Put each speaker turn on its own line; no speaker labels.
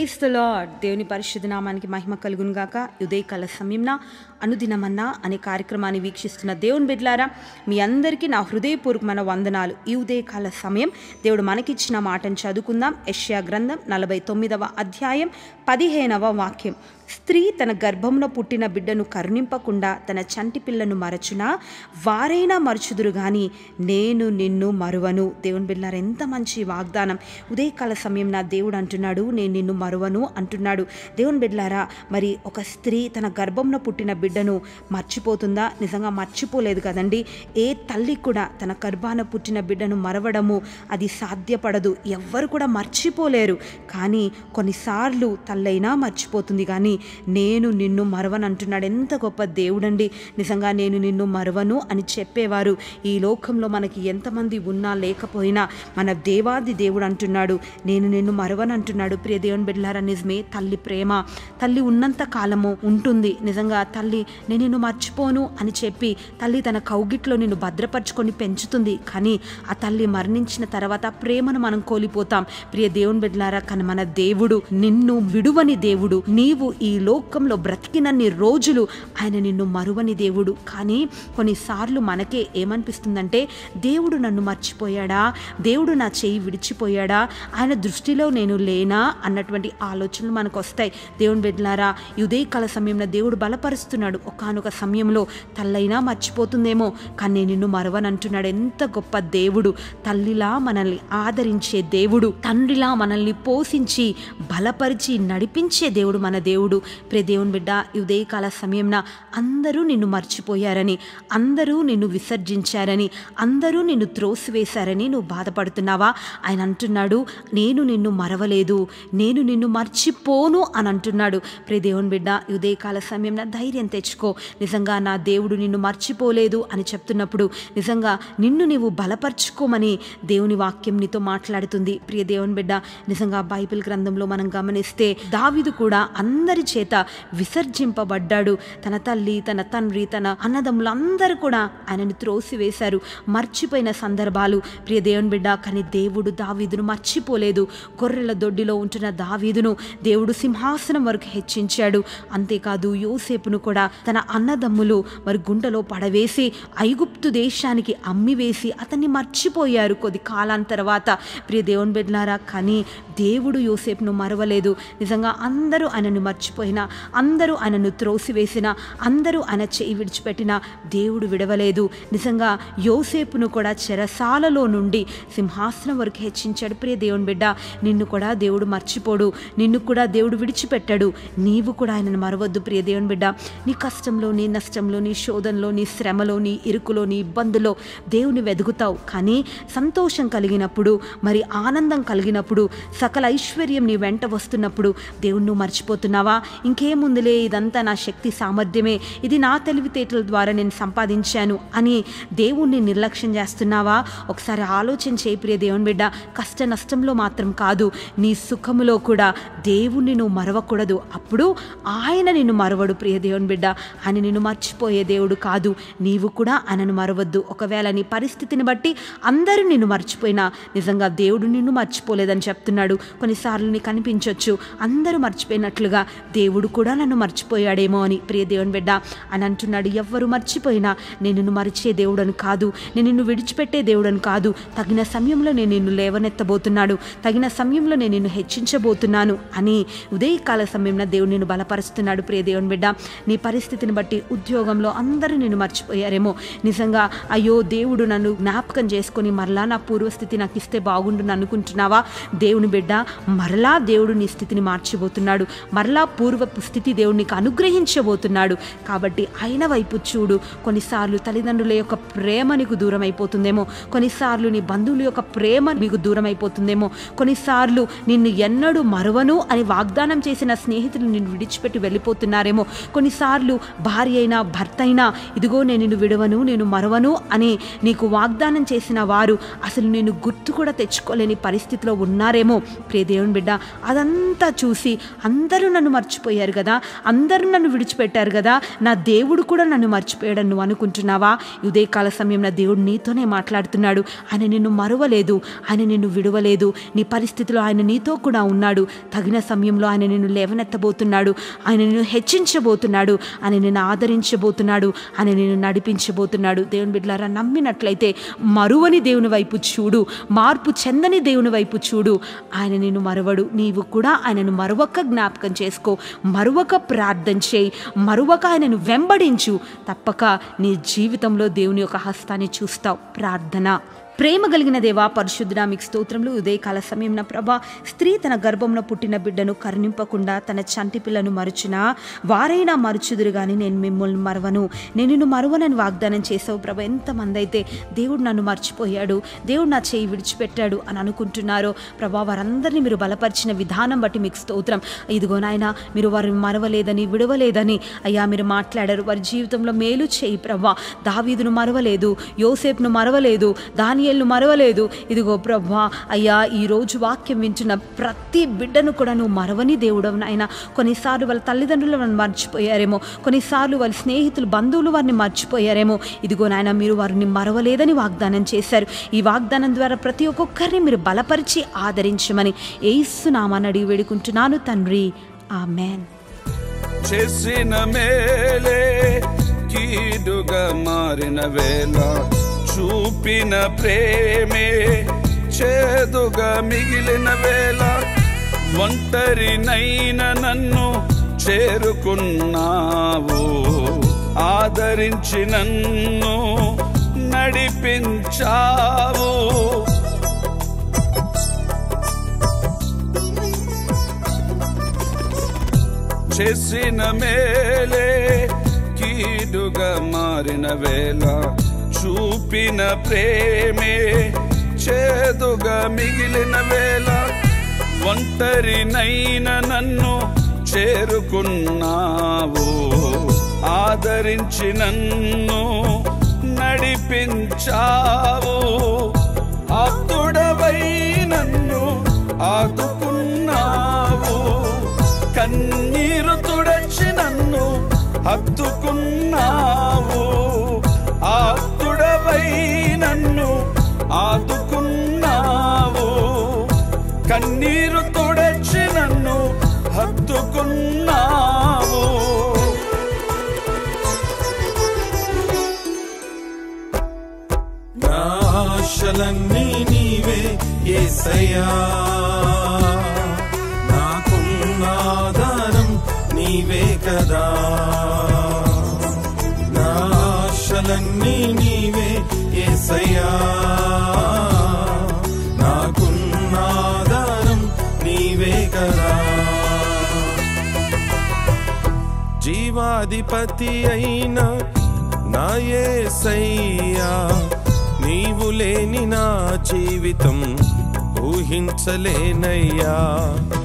praise the lord దేవుని పరిశుద్ధ నామానికి మహిమ కలుగును గాక ఉదయకాల సమయంన అనుదినమన్నా అనే కార్యక్రమాన్ని వీక్షిస్తున్న దేవుని బిడ్లారా మీ అందరికీ నా హృదయపూర్వకమైన వందనాలు ఈ ఉదయకాల సమయం దేవుడు మనకిచ్చిన మాటను చదువుకుందాం యెషయా గ్రంథం నలభై తొమ్మిదవ అధ్యాయం పదిహేనవ వాక్యం స్త్రీ తన గర్భంలో పుట్టిన బిడ్డను కరుణింపకుండా తన చంటి పిల్లను మరచునా వారైనా మరచుదురు గాని నేను నిన్ను మరువను దేవుని బిడ్డారు ఎంత మంచి వాగ్దానం ఉదయకాల సమయం నా దేవుడు అంటున్నాడు నేను నిన్ను మరువను అంటున్నాడు దేవుని బిడ్లారా మరి ఒక స్త్రీ తన గర్భంలో పుట్టిన బిడ్డను మర్చిపోతుందా నిజంగా మర్చిపోలేదు కదండి ఏ తల్లి కూడా తన గర్భాన పుట్టిన బిడ్డను మరవడము అది సాధ్యపడదు ఎవ్వరు కూడా మర్చిపోలేరు కానీ కొన్నిసార్లు తల్లైనా మర్చిపోతుంది కానీ నేను నిన్ను మరవను అంటున్నాడు ఎంత గొప్ప దేవుడండి నిజంగా నేను నిన్ను మరవను అని చెప్పేవారు ఈ లోకంలో మనకి ఎంతమంది ఉన్నా లేకపోయినా మన దేవాది దేవుడు అంటున్నాడు నేను నిన్ను మరవను అంటున్నాడు ప్రియ దేవుని బిడ్డలారా నిజమే తల్లి ప్రేమ తల్లి ఉన్నంత కాలము ఉంటుంది నిజంగా తల్లి నేను నిన్ను మర్చిపోను అని చెప్పి తల్లి తన కౌగిట్లో నిన్ను భద్రపరుచుకొని పెంచుతుంది కానీ ఆ తల్లి మరణించిన తర్వాత ప్రేమను మనం కోల్పోతాం ప్రియ దేవుని బిడ్డలారా కానీ మన దేవుడు నిన్ను విడువని దేవుడు నీవు ఈ లోకంలో బ్రతికినన్ని రోజులు ఆయన నిన్ను మరువని దేవుడు కానీ కొన్నిసార్లు మనకే ఏమనిపిస్తుందంటే దేవుడు నన్ను మర్చిపోయాడా దేవుడు నా చేయి విడిచిపోయాడా ఆయన దృష్టిలో నేను లేనా అన్నటువంటి ఆలోచనలు మనకు వస్తాయి దేవుని బిడ్డలారా ఈ ఉదయకాల సమయంలో దేవుడు బలపరుస్తున్నాడు ఒకానొక సమయంలో తల్లైనా మర్చిపోతుందేమో కానీ నేను నిన్ను మరవనంటున్నాడు ఎంత గొప్ప దేవుడు తల్లిలా మనల్ని ఆదరించే దేవుడు తండ్రిలా మనల్ని పోషించి బలపరిచి నడిపించే దేవుడు మన దేవుడు ప్రే దేవుని బిడ్డ ఈ ఉదయకాల సమయంన అందరూ నిన్ను మర్చిపోయారని అందరూ నిన్ను విసర్జించారని అందరూ నిన్ను త్రోసివేశారని నువ్వు బాధపడుతున్నావా ఆయన అంటున్నాడు నేను నిన్ను మరవలేదు నేను నిన్ను మర్చిపోను అని అంటున్నాడు ప్రే దేవుని బిడ్డ ఈ ఉదయకాల సమయంన ధైర్యం తెచ్చుకో నిజంగా నా దేవుడు నిన్ను మర్చిపోలేదు అని చెప్తున్నప్పుడు నిజంగా నిన్ను నీవు బలపరుచుకోమని దేవుని వాక్యం నీతో మాట్లాడుతుంది ప్రియ దేవుని బిడ్డ నిజంగా బైబిల్ గ్రంథంలో మనం గమనిస్తే దావిదు కూడా అందరి చేత విసర్జింపబడ్డాడు తన తల్లి తన తండ్రి తన అన్నదమ్ములు అందరూ కూడా ఆయనను త్రోసివేశారు మర్చిపోయిన సందర్భాలు ప్రియ దేవుని బిడ్డ కానీ దేవుడు దావీదును మర్చిపోలేదు గొర్రెల దొడ్డిలో ఉంటున్న దావీదును దేవుడు సింహాసనం వరకు హెచ్చించాడు అంతేకాదు యోసేపును కూడా తన అన్నదమ్ములు మరి గుంటలో పడవేసి ఐగుప్తు దేశానికి అమ్మివేసి అతన్ని మర్చిపోయారు కొద్ది కాలం తర్వాత ప్రియ దేవుని బిడ్డలారా కానీ దేవుడు యోసేపును మరవలేదు నిజంగా అందరూ ఆయనను మర్చిపోయినా అందరూ ఆయనను త్రోసివేసిన అందరూ ఆయన చేయి విడిచిపెట్టిన దేవుడు విడవలేదు నిజంగా యోసేపును కూడా చెరసాలలో నుండి సింహాసనం వరకు హెచ్చించాడు ప్రియ దేవుని బిడ్డ నిన్ను కూడా దేవుడు మర్చిపోడు నిన్ను కూడా దేవుడు విడిచిపెట్టాడు నీవు కూడా ఆయనను మరవద్దు ప్రియ దేవుని బిడ్డ నీ కష్టంలో నీ నష్టంలో నీ శోధనలో నీ శ్రమలో నీ ఇరుకులో నీ ఇబ్బందులో దేవుని వెదుగుతావు కానీ సంతోషం కలిగినప్పుడు మరి ఆనందం కలిగినప్పుడు సకల ఐశ్వర్యం నీ వెంట వస్తున్నప్పుడు దేవుణ్ణి నువ్వు మర్చిపోతున్నావా ఇంకేముందులే ఇదంతా నా శక్తి సామర్థ్యమే ఇది నా తెలివితేటల ద్వారా నేను సంపాదించాను అని దేవుణ్ణి నిర్లక్ష్యం చేస్తున్నావా ఒకసారి ఆలోచన చేయి ప్రియ దేవుని బిడ్డ కష్ట నష్టంలో మాత్రం కాదు నీ సుఖములో కూడా దేవుణ్ణి నువ్వు మరవకూడదు అప్పుడు ఆయన నిన్ను మరవడు ప్రియ దేవుని బిడ్డ ఆయన నిన్ను మర్చిపోయే దేవుడు కాదు నీవు కూడా ఆయనను మరవద్దు ఒకవేళ నీ పరిస్థితిని బట్టి అందరూ నిన్ను మర్చిపోయినా నిజంగా దేవుడు నిన్ను మర్చిపోలేదని చెప్తున్నాడు కొన్నిసార్లు నీకు అనిపించవచ్చు అందరూ మర్చిపోయినట్లుగా దేవుడు కూడా నన్ను మర్చిపోయాడేమో అని ప్రియ దేవుని బిడ్డ అని అంటున్నాడు ఎవ్వరు మర్చిపోయినా నేను నిన్ను మరిచే దేవుడని కాదు నేను నిన్ను విడిచిపెట్టే దేవుడని కాదు తగిన సమయంలో నేను నిన్ను లేవనెత్తబోతున్నాడు తగిన సమయంలో నేను నిన్ను హెచ్చించబోతున్నాను అని ఉదయకాల సమయంలో దేవుడు నిన్ను బలపరుస్తున్నాడు ప్రియ దేవుని బిడ్డ నీ పరిస్థితిని బట్టి ఉద్యోగంలో అందరూ నిన్ను మర్చిపోయారేమో నిజంగా అయ్యో దేవుడు నన్ను జ్ఞాపకం చేసుకొని మరలా నా పూర్వస్థితి నాకు ఇస్తే బాగుండును అనుకుంటున్నావా దేవుని బిడ్డ మరలా దేవుడు నీ స్థితిని మార్చిపోతున్నాడు మరలా పూర్వపు స్థితి దేవుడు నీకు అనుగ్రహించబోతున్నాడు కాబట్టి ఆయన వైపు చూడు కొన్నిసార్లు తల్లిదండ్రుల యొక్క ప్రేమ నీకు దూరం అయిపోతుందేమో కొన్నిసార్లు నీ బంధువుల యొక్క ప్రేమ మీకు దూరం అయిపోతుందేమో కొన్నిసార్లు నిన్ను ఎన్నడూ మరవను అని వాగ్దానం చేసిన స్నేహితులు నిన్ను విడిచిపెట్టి వెళ్ళిపోతున్నారేమో కొన్నిసార్లు భార్య అయినా భర్త అయినా ఇదిగో నేను నిన్ను విడవను నేను మరవను అని నీకు వాగ్దానం చేసిన వారు అసలు నేను గుర్తు కూడా తెచ్చుకోలేని పరిస్థితిలో ఉన్నారేమో ప్రియ దేవుని బిడ్డ అదంతా చూసి అందరూ నన్ను మర్చిపోయారు కదా అందరూ నన్ను విడిచిపెట్టారు కదా నా దేవుడు కూడా నన్ను మర్చిపోయాడని నువ్వు అనుకుంటున్నావా ఈ ఉదయకాల సమయం నా దేవుడు నీతోనే మాట్లాడుతున్నాడు ఆయన నిన్ను మరువలేదు ఆయన నిన్ను విడవలేదు నీ పరిస్థితిలో ఆయన నీతో కూడా ఉన్నాడు తగిన సమయంలో ఆయన నిన్ను లేవనెత్తబోతున్నాడు ఆయన నిన్ను హెచ్చించబోతున్నాడు ఆయన నిన్ను ఆదరించబోతున్నాడు ఆయన నిన్ను నడిపించబోతున్నాడు దేవుని బిడ్డలారా నమ్మినట్లయితే మరువని దేవుని వైపు చూడు మార్పు చెందని దేవుని వైపు చూడు ఆయన నిన్ను మరవడు నీవు కూడా ఆయనను మరొక జ్ఞాపకం చేసుకో మరొక ప్రార్థన చేయి మరొక ఆయనను వెంబడించు తప్పక నీ జీవితంలో దేవుని యొక్క హస్తాన్ని చూస్తావు ప్రార్థన ప్రేమ కలిగిన దేవా పరిశుద్ధుడా మీకు స్తోత్రములు ఉదయకాల సమయం ప్రభా స్త్రీ తన గర్భంలో పుట్టిన బిడ్డను కరుణింపకుండా తన చంటి పిల్లను మరుచునా వారైనా మరుచుదురు కానీ నేను మిమ్మల్ని మరవను నేను నిన్ను మరవనని వాగ్దానం చేసావు ప్రభ ఎంతమంది అయితే దేవుడు నన్ను మర్చిపోయాడు దేవుడు నా చేయి విడిచిపెట్టాడు అని అనుకుంటున్నారో ప్రభా వారందరినీ మీరు బలపరిచిన విధానం బట్టి మీకు స్తోత్రం ఇదిగో నాయన మీరు వారిని మరవలేదని విడవలేదని అయ్యా మీరు మాట్లాడారు వారి జీవితంలో మేలు చేయి ప్రభా దావీదును మరవలేదు యోసేపును మరవలేదు దానియల్ను మరవలేదు ఇదిగో ప్రభా అయ్యా ఈరోజు వాక్యం వింటున్న ప్రతి బిడ్డను కూడా నువ్వు మరవని దేవుడవు నాయన కొన్నిసార్లు వాళ్ళ తల్లిదండ్రులు వాళ్ళని మర్చిపోయారేమో కొన్నిసార్లు వాళ్ళ స్నేహితులు బంధువులు వారిని మర్చిపోయారేమో ఇదిగో నాయన మీరు వారిని మరవలేదని వాగ్దానం చేశారు ఈ వాగ్దానం ద్వారా ప్రతి ఒక్కొక్కరిని మీరు బలపరిచి ఆదరించమని ఏసునామాన్ని అడిగి వేడుకుంటున్నాను తండ్రి ఆమెన్
చేసిన మేలే కీడుగా మారిన వేళ చూపిన ప్రేమే చేదుగా మిగిలిన వేళ ఒంటరినైన నన్ను చేరుకున్నావు ఆదరించి నన్ను నడిపించావు చేసిన మేలే కీడుగా మారిన వేళ చూపిన ప్రేమే చేదుగా మిగిలిన వేళ ఒంటరినైన నన్ను చేరుకున్నావు ఆదరించి నన్ను నడిపించావు ఆప్తుడవై నన్ను ఆదుకున్నావు కన్నీరు తుడచి నన్ను హత్తుకున్నావు ఆప్తుడవై నన్ను ఆదుకున్నావు కన్నీరు తుడచి నన్ను హత్తుకున్నావు
నా ఆశలన్నీ నీవే ఏసయ్యా నాకున్న ఆధారం నీవే కదా నా ఆశలన్నీ నీవే ఏసయ్యా నాకున్న ఆధారం నీవే కదా జీవాధిపతి అయిన నా యేసయ్యా నీవు లేని నా జీవితం ఊహించలేనయ్యా